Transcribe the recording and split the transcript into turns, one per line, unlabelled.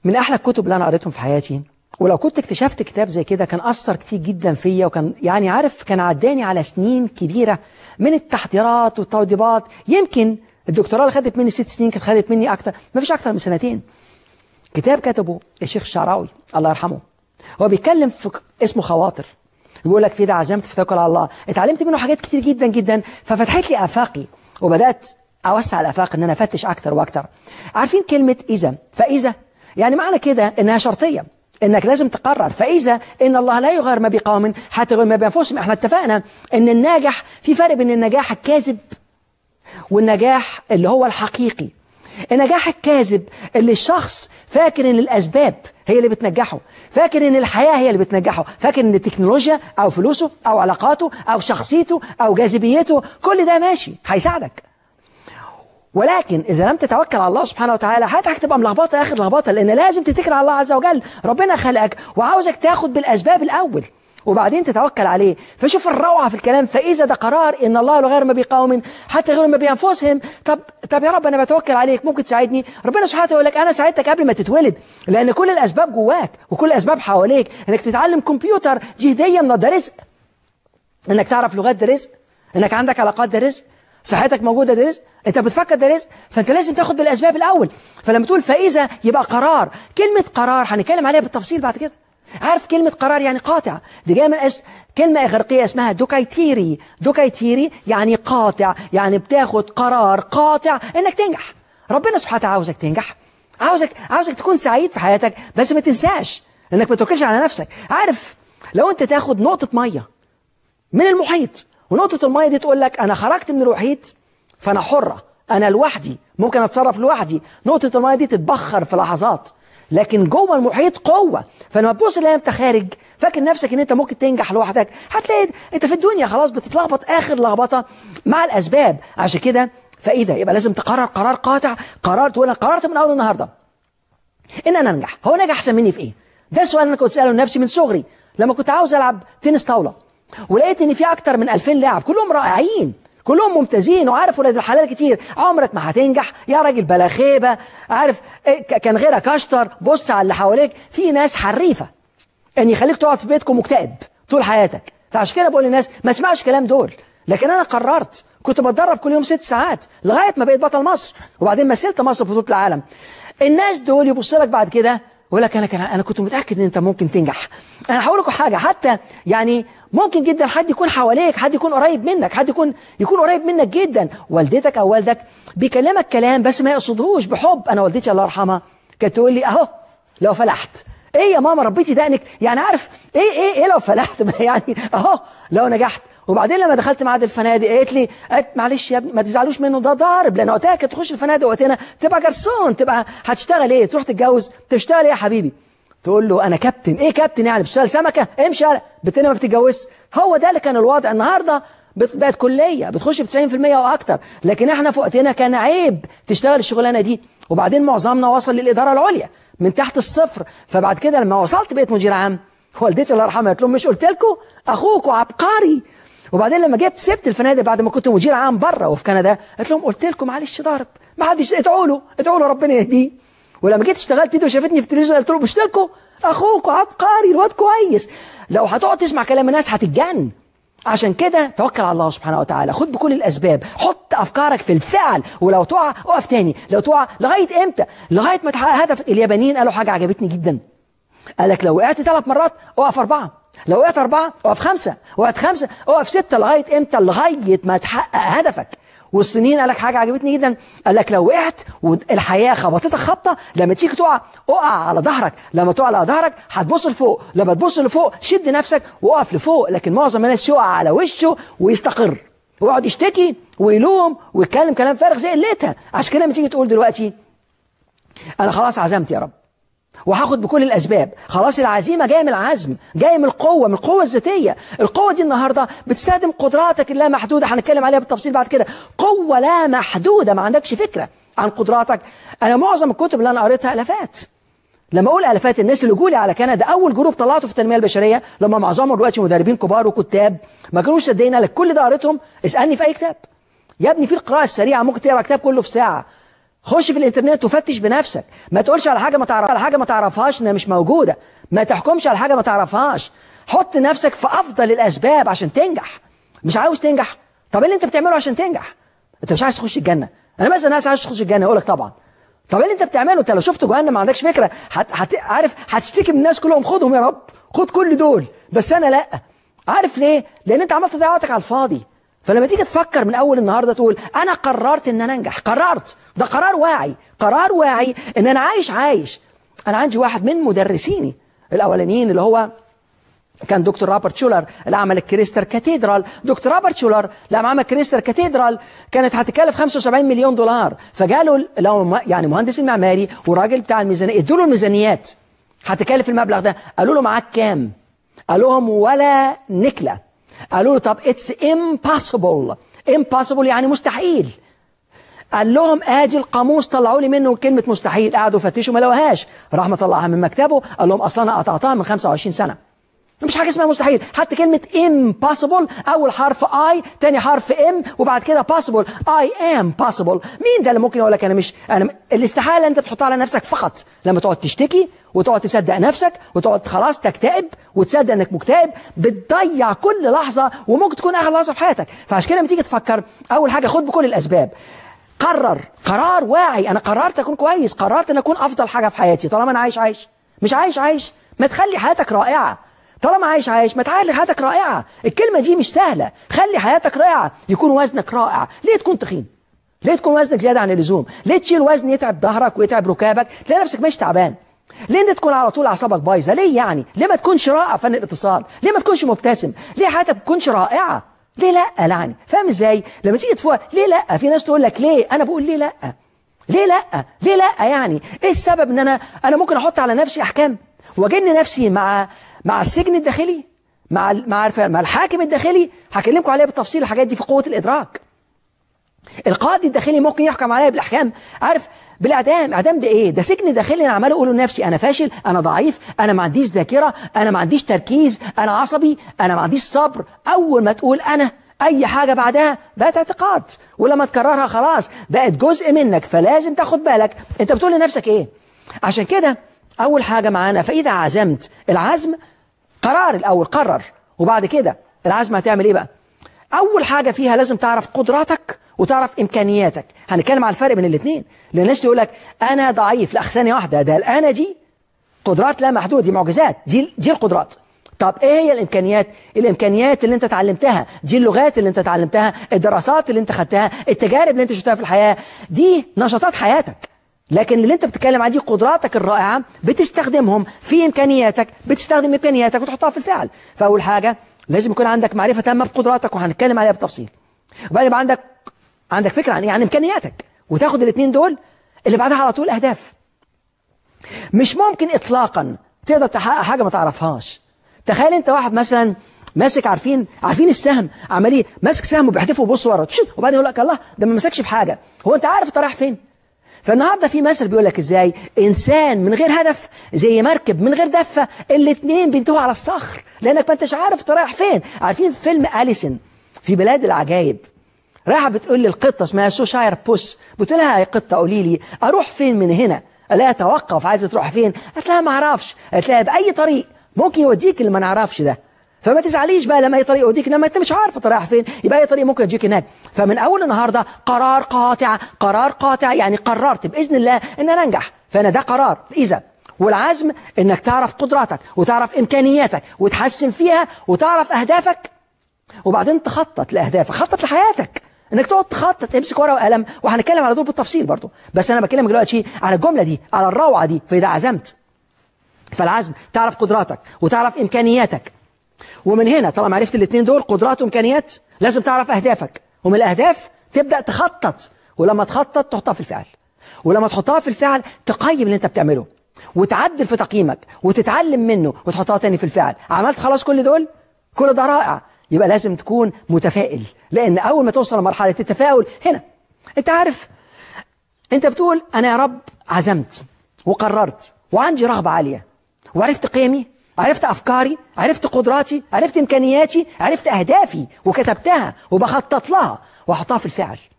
من احلى الكتب اللي انا قريتهم في حياتي ولو كنت اكتشفت كتاب زي كده كان اثر كتير جدا فيا وكان يعني عارف كان عداني على سنين كبيره من التحضيرات والتوضيبات يمكن الدكتوراه اللي خدت مني ست سنين كانت خدت مني اكتر ما فيش اكتر من سنتين كتاب كتبه الشيخ الشعراوي الله يرحمه هو بيتكلم في اسمه خواطر بيقول لك في ده عزمت في توكل على الله اتعلمت منه حاجات كتير جدا جدا ففتحت لي افاقي وبدات اوسع الافاق ان انا افتش اكتر واكتر عارفين كلمه اذا فاذا يعني معنى كده انها شرطيه انك لازم تقرر فاذا ان الله لا يغير ما بقوم حتى يغير ما بانفسهم احنا اتفقنا ان الناجح في فرق بين النجاح الكاذب والنجاح اللي هو الحقيقي النجاح الكاذب اللي الشخص فاكر ان الاسباب هي اللي بتنجحه فاكر ان الحياه هي اللي بتنجحه فاكر ان التكنولوجيا او فلوسه او علاقاته او شخصيته او جاذبيته كل ده ماشي هيساعدك ولكن إذا لم تتوكل على الله سبحانه وتعالى حياتك هتبقى ملخبطة آخر لخبطة لأن لازم تتكل على الله عز وجل ربنا خلقك وعاوزك تاخد بالأسباب الأول وبعدين تتوكل عليه فشوف الروعة في الكلام فإذا ده قرار إن الله لا غير ما بقوم حتى غير ما بأنفسهم طب طب يا رب أنا بتوكل عليك ممكن تساعدني ربنا سبحانه يقول لك أنا ساعدتك قبل ما تتولد لأن كل الأسباب جواك وكل الأسباب حواليك إنك تتعلم كمبيوتر جهدية من ده رزق إنك تعرف لغات ده رزق إنك عندك علاقات ده رزق صحتك موجودة ده رزق انت بتفكر ده رزق فانت لازم تاخد بالاسباب الاول فلما تقول فاذا يبقى قرار كلمة قرار هنتكلم عليها بالتفصيل بعد كده عارف كلمة قرار يعني قاطع دي جاية من أس... كلمة إغريقية اسمها دوكايتيري دوكايتيري يعني قاطع يعني بتاخد قرار قاطع انك تنجح ربنا سبحانه وتعالى عاوزك تنجح عاوزك عاوزك تكون سعيد في حياتك بس ما تنساش انك ما توكلش على نفسك عارف لو انت تاخد نقطة مية من المحيط ونقطة المية دي تقول لك أنا خرجت من المحيط فأنا حرة أنا لوحدي ممكن أتصرف لوحدي نقطة المية دي تتبخر في لحظات لكن جوه المحيط قوة فلما تبص تلاقي أنت خارج فاكر نفسك إن أنت ممكن تنجح لوحدك هتلاقي أنت في الدنيا خلاص بتتلخبط آخر لخبطة مع الأسباب عشان كده فإذا يبقى لازم تقرر قرار قاطع قرار تقول أنا قررت من أول النهاردة إن أنا أنجح هو نجح أحسن مني في إيه؟ ده السؤال أنا كنت سأله لنفسي من صغري لما كنت عاوز ألعب تنس طاولة ولقيت ان في اكتر من 2000 لاعب كلهم رائعين كلهم ممتازين وعارف ولاد الحلال كتير عمرك ما هتنجح يا راجل بلا خيبه عارف كان غيرك اشطر بص على اللي حواليك في ناس حريفه ان يخليك تقعد في بيتكم مكتئب طول حياتك فعشان كده بقول للناس ما اسمعش كلام دول لكن انا قررت كنت بتدرب كل يوم ست ساعات لغايه ما بقيت بطل مصر وبعدين مثلت مصر في بطوله العالم الناس دول يبص لك بعد كده يقول لك انا كان انا كنت متاكد ان انت ممكن تنجح انا هقول لكم حاجه حتى يعني ممكن جدا حد يكون حواليك حد يكون قريب منك حد يكون يكون قريب منك جدا والدتك او والدك بيكلمك كلام بس ما يقصدهوش بحب انا والدتي الله يرحمها كانت تقول لي اهو لو فلحت ايه يا ماما ربيتي دقنك يعني عارف ايه ايه ايه لو فلحت يعني اهو لو نجحت وبعدين لما دخلت معاد الفنادق قالت لي قالت معلش يا ابني ما تزعلوش منه ده ضارب لان وقتها كنت تخش الفنادق وقتنا تبقى جرسون تبقى هتشتغل ايه تروح تتجوز تشتغل ايه يا حبيبي تقول له انا كابتن ايه كابتن يعني بتشتغل سمكه امشي بنتنا ما بتتجوزش هو ده اللي كان الوضع النهارده بقت كليه بتخش ب 90% او اكتر لكن احنا في وقتنا كان عيب تشتغل الشغلانه دي وبعدين معظمنا وصل للاداره العليا من تحت الصفر فبعد كده لما وصلت بقيت مدير عام والدتي الله يرحمها قالت لهم مش قلت لكم اخوكم عبقري وبعدين لما جبت سبت الفنادق بعد ما كنت مدير عام بره وفي كندا قلت لهم قلت لكم معلش ضارب ما حدش ادعوا له ادعوا له ربنا يهديه ولما جيت اشتغلت ايده وشافتني في التلفزيون قلت له مش لكم اخوكم عبقري الواد كويس لو هتقعد تسمع كلام الناس هتتجن عشان كده توكل على الله سبحانه وتعالى خد بكل الاسباب حط افكارك في الفعل ولو تقع اقف تاني لو تقع لغايه امتى لغايه ما تحقق هدفك اليابانيين قالوا حاجه عجبتني جدا قال لك لو وقعت ثلاث مرات اقف اربعه لو وقعت أربعة اقف خمسة وقعت خمسة اقف ستة لغاية إمتى لغاية ما تحقق هدفك والسنين قال لك حاجة عجبتني جدا قال لك لو وقعت والحياة خبطتك خبطة لما تيجي تقع اقع على ظهرك لما تقع على ظهرك هتبص لفوق لما تبص لفوق شد نفسك وقف لفوق لكن معظم الناس يقع على وشه ويستقر ويقعد يشتكي ويلوم ويتكلم كلام فارغ زي قلتها عشان كده لما تيجي تقول دلوقتي انا خلاص عزمت يا رب وهاخد بكل الاسباب خلاص العزيمه جايه من العزم جايه من القوه من القوه الذاتيه القوه دي النهارده بتستخدم قدراتك اللا محدوده هنتكلم عليها بالتفصيل بعد كده قوه لا محدوده ما عندكش فكره عن قدراتك انا معظم الكتب اللي انا قريتها الافات لما اقول الافات الناس اللي جولي على كندا اول جروب طلعته في التنميه البشريه لما معظمهم دلوقتي مدربين كبار وكتاب ما كانوش صدقين لك كل ده قريتهم اسالني في اي كتاب يا ابني في القراءه السريعه ممكن تقرا كتاب كله في ساعه خش في الانترنت وفتش بنفسك ما تقولش على حاجه ما تعرف على حاجه ما تعرفهاش انها مش موجوده ما تحكمش على حاجه ما تعرفهاش حط نفسك في افضل الاسباب عشان تنجح مش عاوز تنجح طب ايه اللي انت بتعمله عشان تنجح انت مش عايز تخش الجنه انا مثلا ناس عايز تخش الجنه اقول لك طبعا طب ايه اللي انت بتعمله انت لو شفت جهنم ما عندكش فكره هت... هت... عارف هتشتكي من الناس كلهم خدهم يا رب خد كل دول بس انا لا عارف ليه لان انت عملت تضيع وقتك على الفاضي فلما تيجي تفكر من اول النهارده تقول انا قررت ان انا انجح قررت ده قرار واعي قرار واعي ان انا عايش عايش انا عندي واحد من مدرسيني الاولانيين اللي هو كان دكتور روبرت شولر اللي عمل الكريستر كاتيدرال دكتور روبرت شولر لما عمل كريستر كاتيدرال كانت هتكلف 75 مليون دولار فجالوا لو يعني مهندس المعماري وراجل بتاع الميزانيه ادوا له الميزانيات هتكلف المبلغ ده قالوا له معاك كام قال لهم ولا نكله قالوا له طب اتس امبوسيبل امبوسيبل يعني مستحيل قال لهم ادي القاموس طلعوا لي منه كلمه مستحيل قعدوا فتشوا ما لقوهاش راح مطلعها من مكتبه قال لهم اصلا انا قطعتها من 25 سنه مش حاجه اسمها مستحيل حتى كلمه impossible اول حرف I تاني حرف M وبعد كده possible I am possible مين ده اللي ممكن يقول لك انا مش انا الاستحاله انت بتحطها على نفسك فقط لما تقعد تشتكي وتقعد تصدق نفسك وتقعد خلاص تكتئب وتصدق انك مكتئب بتضيع كل لحظه وممكن تكون اخر لحظه في حياتك فعشان كده لما تيجي تفكر اول حاجه خد بكل الاسباب قرر قرار واعي انا قررت اكون كويس قررت ان اكون افضل حاجه في حياتي طالما انا عايش عايش مش عايش عايش ما تخلي حياتك رائعه طالما عايش عايش ما تخلي حياتك رائعه الكلمه دي مش سهله خلي حياتك رائعه يكون وزنك رائع ليه تكون تخين ليه تكون وزنك زياده عن اللزوم ليه تشيل وزن يتعب ظهرك ويتعب ركابك تلاقي نفسك مش تعبان ليه انت تكون على طول اعصابك بايظه ليه يعني ليه ما تكونش رائع فن الاتصال ليه ما تكونش مبتسم ليه حياتك ما تكونش رائعه ليه لا يعني فاهم ازاي لما تيجي تفوق ليه لا في ناس تقول لك ليه انا بقول ليه لا ليه لا ليه لا يعني ايه السبب ان انا انا ممكن احط على نفسي احكام واجن نفسي مع مع السجن الداخلي مع مع مع الحاكم الداخلي هكلمكم عليها بالتفصيل الحاجات دي في قوه الادراك القاضي الداخلي ممكن يحكم عليا بالاحكام عارف بالاعدام اعدام ده ايه ده سجن داخلي انا عمال اقول لنفسي انا فاشل انا ضعيف انا ما عنديش ذاكره انا ما عنديش تركيز انا عصبي انا ما عنديش صبر اول ما تقول انا اي حاجه بعدها بقت اعتقاد ولما تكررها خلاص بقت جزء منك فلازم تاخد بالك انت بتقول لنفسك ايه عشان كده اول حاجه معانا فاذا عزمت العزم قرار الاول قرر وبعد كده العزم هتعمل ايه بقى اول حاجه فيها لازم تعرف قدراتك وتعرف امكانياتك هنتكلم على الفرق بين الاثنين لان الناس تقول لك انا ضعيف لا ثانيه واحده ده الانا دي قدرات لا محدود دي معجزات دي دي القدرات طب ايه هي الامكانيات الامكانيات اللي انت اتعلمتها دي اللغات اللي انت اتعلمتها الدراسات اللي انت خدتها التجارب اللي انت شفتها في الحياه دي نشاطات حياتك لكن اللي انت بتتكلم عن دي قدراتك الرائعه بتستخدمهم في امكانياتك بتستخدم امكانياتك وتحطها في الفعل فاول حاجه لازم يكون عندك معرفه تامه بقدراتك وهنتكلم عليها بالتفصيل وبعدين يبقى عندك عندك فكره عن ايه عن امكانياتك وتاخد الاثنين دول اللي بعدها على طول اهداف مش ممكن اطلاقا تقدر تحقق حاجه ما تعرفهاش تخيل انت واحد مثلا ماسك عارفين عارفين السهم عمال ايه ماسك سهم وبيحدفه وبص ورا وبعدين يقول لك الله ده ما مسكش في حاجه هو انت عارف انت رايح فين فالنهارده في مثل بيقول لك ازاي انسان من غير هدف زي مركب من غير دفه الاثنين بينتهوا على الصخر لانك ما انتش عارف انت رايح فين عارفين فيلم اليسن في بلاد العجائب رايحه بتقول للقطه اسمها سوشاير بوس بتقول لها يا قطه قولي لي اروح فين من هنا قال لها توقف عايزه تروح فين قالت لها ما اعرفش قالت لها باي طريق ممكن يوديك اللي ما نعرفش ده فما تزعليش بقى لما اي طريق يوديك لما انت مش عارف انت رايح فين يبقى اي طريق ممكن يجيك هناك فمن اول النهارده قرار قاطع قرار قاطع يعني قررت باذن الله ان انا انجح فانا ده قرار اذا والعزم انك تعرف قدراتك وتعرف امكانياتك وتحسن فيها وتعرف اهدافك وبعدين تخطط لاهدافك خطط لحياتك انك تقعد تخطط تمسك ورقه وقلم وهنتكلم على دول بالتفصيل برضه بس انا بكلمك دلوقتي على الجمله دي على الروعه دي فاذا عزمت فالعزم تعرف قدراتك وتعرف امكانياتك ومن هنا طالما عرفت الاثنين دول قدرات وامكانيات لازم تعرف اهدافك ومن الاهداف تبدا تخطط ولما تخطط تحطها في الفعل ولما تحطها في الفعل تقيم اللي انت بتعمله وتعدل في تقييمك وتتعلم منه وتحطها تاني في الفعل عملت خلاص كل دول كل ده رائع يبقى لازم تكون متفائل لان اول ما توصل لمرحله التفاؤل هنا انت عارف انت بتقول انا يا رب عزمت وقررت وعندي رغبه عاليه وعرفت قيمي عرفت أفكاري عرفت قدراتي عرفت إمكانياتي عرفت أهدافي وكتبتها وبخطط لها وأحطها في الفعل